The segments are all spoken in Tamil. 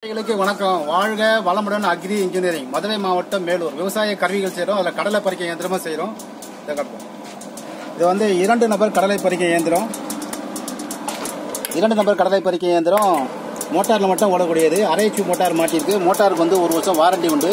விவசாயிகளுக்கு வணக்கம் வாழ்க வளமுடன் அக்ரி இன்ஜினியரிங் மதுரை மாவட்டம் மேலூர் விவசாய கருவிகள் செய்கிறோம் அதில் கடலை பறிக்கை இயந்திரமும் செய்கிறோம் இதை காட்டுவோம். இது வந்து இரண்டு நபர் கடலை பறிக்கை இயந்திரம் இரண்டு நபர் கடலை பறிக்கை இயந்திரம் மோட்டாரில் மட்டும் ஓடக்கூடியது அரைச்சு மோட்டார் மாட்டியிருக்கு மோட்டாருக்கு வந்து ஒரு வருஷம் வாரண்டி உண்டு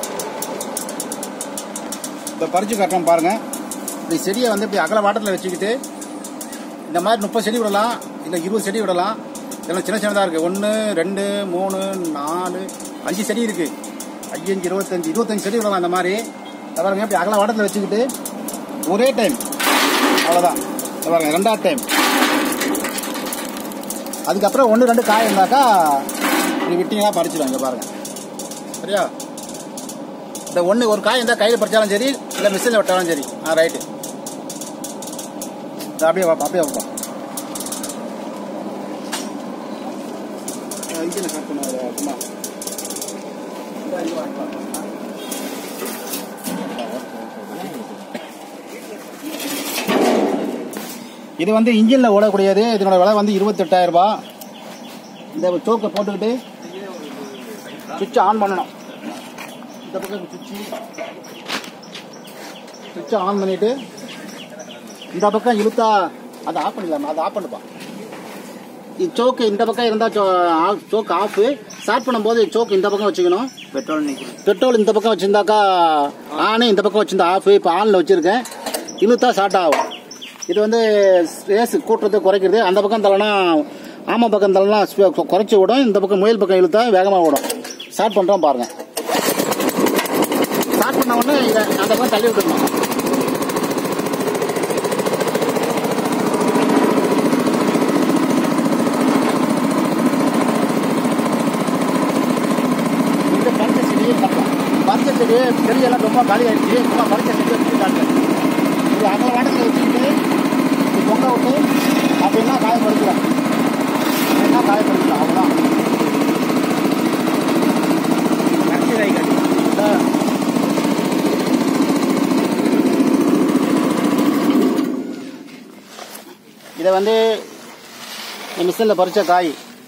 இப்போ பறிச்சு காட்டுறோம் பாருங்கள் இப்படி செடியை வந்து இப்படி அகல வாட்டத்தில் வச்சுக்கிட்டு இந்த மாதிரி முப்பது செடி விடலாம் இல்லை இருபது செடி விடலாம் இதெல்லாம் சின்ன சின்னதாக இருக்குது ஒன்று ரெண்டு மூணு நாலு அஞ்சு செடி இருக்குது அஞ்சு இருபத்தஞ்சு இருபத்தஞ்சு செடி விடலாம் இந்த மாதிரி இதை பாருங்க இப்படி அகல வாட்டத்தில் வச்சுக்கிட்டு ஒரே டைம் அவ்வளோதான் இதை பாருங்க ரெண்டாவது டைம் அதுக்கப்புறம் ஒன்று ரெண்டு காய் இருந்தாக்கா இப்படி விட்டிங்கன்னா பறிச்சிடும் இங்கே பாருங்க சரியா இந்த ஒன்று ஒரு காய் இருந்தால் கையில் பறிச்சாலும் சரி இல்லை மிஷினில் விட்டாலும் சரி ஆ ரைட்டு இது அப்படியே வாப்பா அப்படியே வாப்பா இன்ஜினை கட் பண்ண சும்மா இந்தா, இங்க வா, வா, வா. இது வந்து இன்ஜினில் ஓடக்கூடியது இதனோட விலை வந்து இருபத்தெட்டாயிரம் ரூபாய் இந்த சோக்கை போட்டுக்கிட்டு சுவிட்சை ஆன் பண்ணணும் இந்த பக்கம் சுவிட்சு சுவிட்சை ஆன் பண்ணிட்டு இந்த பக்கம் இழுத்தா அதை ஆஃப் பண்ணிடலாமா அதை ஆஃப் பண்ணுப்பா இது சோக்கு இந்த பக்கம் இருந்தால் சோக்கு ஆஃப் ஸ்டார்ட் பண்ணும்போது சோக்கு இந்த பக்கம் வச்சுக்கணும் பெட்ரோல் நிற்கும் பெட்ரோல் இந்த பக்கம் வச்சிருந்தாக்கா ஆனு இந்த பக்கம் வச்சிருந்தா ஆஃப் இப்போ ஆனில் வச்சிருக்கேன் இழுத்தா ஸ்டார்ட் ஆகும் இது வந்து ரேஸ் கூட்டுறது குறைக்கிறது அந்த பக்கம் தள்ளனா ஆமா பக்கம் தள்ளனா ஸ்பீ- குறைச்சி விடும் இந்த பக்கம் முயல் பக்கம் இழுத்தா வேகமாக விடும் ஸ்டார்ட் பண்ணுறோம் பாருங்க ஸ்டார்ட் பண்ண உடனே இதை அந்த பக்கம் தள்ளி விட்டுருணும் இந்த பறிச்ச செடியை காட்டலாம் பறிச்ச செடி செடியெல்லாம் ரொம்ப காலி ஆயிடுச்சு சும்மா பறிச்ச செடியை வச்சு காட்டுறேன் இது அகல வாட்டத்தில் வச்சுக்கிட்டு இது பொங்க விட்டு அப்படின்னா காயப்படுத்தலாம் அப்படின்னா காயப்படுத்தலாம் அவ்வளோதான் கடைசி காய் காட்டு இந்த இதை வந்து மிஷினில் பறிச்ச காய்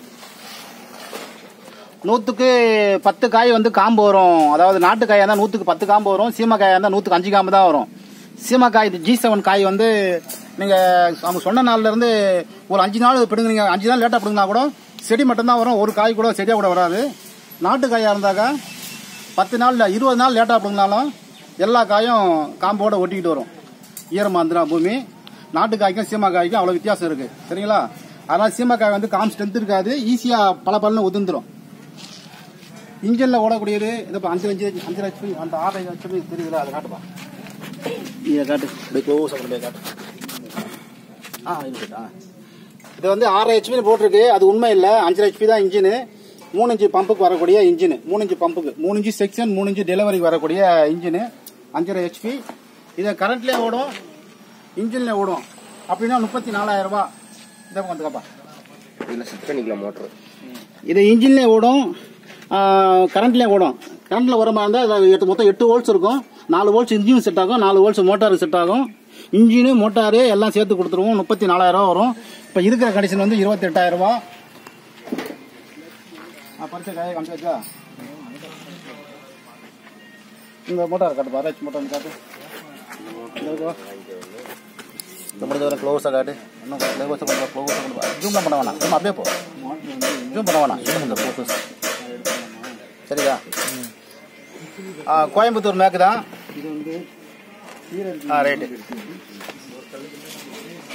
நூற்றுக்கு பத்து காய் வந்து காம்பு வரும் அதாவது நாட்டு காயாக இருந்தால் நூற்றுக்கு பத்து காம்பு வரும் சீமை காயாக இருந்தால் நூற்றுக்கு அஞ்சு காம்பு தான் வரும் சீமை காய் இது ஜி செவன் காய் வந்து நீங்கள் அவங்க சொன்ன நாள்ல இருந்து ஒரு அஞ்சு நாள் பிடுங்குறீங்க அஞ்சு நாள் லேட்டாக பிடுங்கினா கூட செடி மட்டும்தான் வரும் ஒரு காய் கூட செடியாக கூட வராது நாட்டு காயாக இருந்தாக்கா பத்து நாள் இல்ல, இருபது நாள் லேட்டாக பிடுங்கினாலும் எல்லா காயும் காம்போட ஒட்டிக்கிட்டு வரும் ஈரமாக இருந்துடும் பூமி நாட்டு காய்க்கும் சீமா காய்க்கும் அவ்வளோ வித்தியாசம் இருக்குது சரிங்களா அதனால் சீமாக்காய் வந்து காம் ஸ்ட்ரென்த் இருக்காது ஈஸியாக பல பலன்னு உதிர்ந்துடும் இன்ஜினில் ஓடக்கூடியது இது இப்போ அஞ்சு அஞ்சு அஞ்சு லட்சம் அந்த ஆறு லட்சம் தெரியுதுல அதை காட்டுப்பா இதை காட்டு இப்படி க்ளோஸ் அப்படியே காட்டு ஆ இருக்கட்டா இது வந்து ஆறு ஹெச்பி போட்டிருக்கு அது உண்மை இல்லை அஞ்சு ஹெச்பி தான் இன்ஜினு மூணு இன்ச்சு பம்புக்கு வரக்கூடிய இன்ஜின் மூணு இன்ச்சு பம்புக்கு மூணு இன்ச்சு செக்ஷன் மூணு இன்ச்சு டெலிவரிக்கு வரக்கூடிய இன்ஜினு அஞ்சரை ஹெச்பி இதை கரண்ட்லேயே ஓடும் இன்ஜினில் ஓடும் அப்படின்னா முப்பத்தி நாலாயிரம் ரூபாய் இதை வந்துக்கப்பா இதில் செட் பண்ணிக்கலாம் மோட்ரு இது இன்ஜின்லேயே ஓடும் கரண்ட்லேயே ஓடும் கரண்ட்டில் வர மாதிரி இருந்தால் அது எட்டு மொத்தம் எட்டு வோல்ட்ஸ் இருக்கும் நாலு வோல்ட்ஸ் இன்ஜின் செட் ஆகும் நாலு வோல்ட்ஸ் மோட்டார் செட் ஆகும் இன்ஜினு மோட்டாரு எல்லாம் சேர்த்து கொடுத்துருவோம் முப்பத்தி நாலாயிரம் ரூபா வரும் இப்போ இருக்கிற கண்டிஷன் வந்து இருபத்தி எட்டாயிரம் ரூபா பரிசு காய காமிச்சாச்சா இந்த மோட்டார் காட்டு ஆராய்ச்சி மோட்டார் காட்டு இந்த முடிஞ்ச வரை க்ளோஸாக காட்டு இன்னும் க்ளோஸாக பண்ண க்ளோஸாக பண்ண ஜூம் பண்ண வேணாம் சும்மா அப்படியே போ ஜூம் பண்ண வேணாம் இது இந்த க்ளோஸஸ் சரியா ஆ கோயம்புத்தூர் மேற்கு தான் ஆ ரைட்டு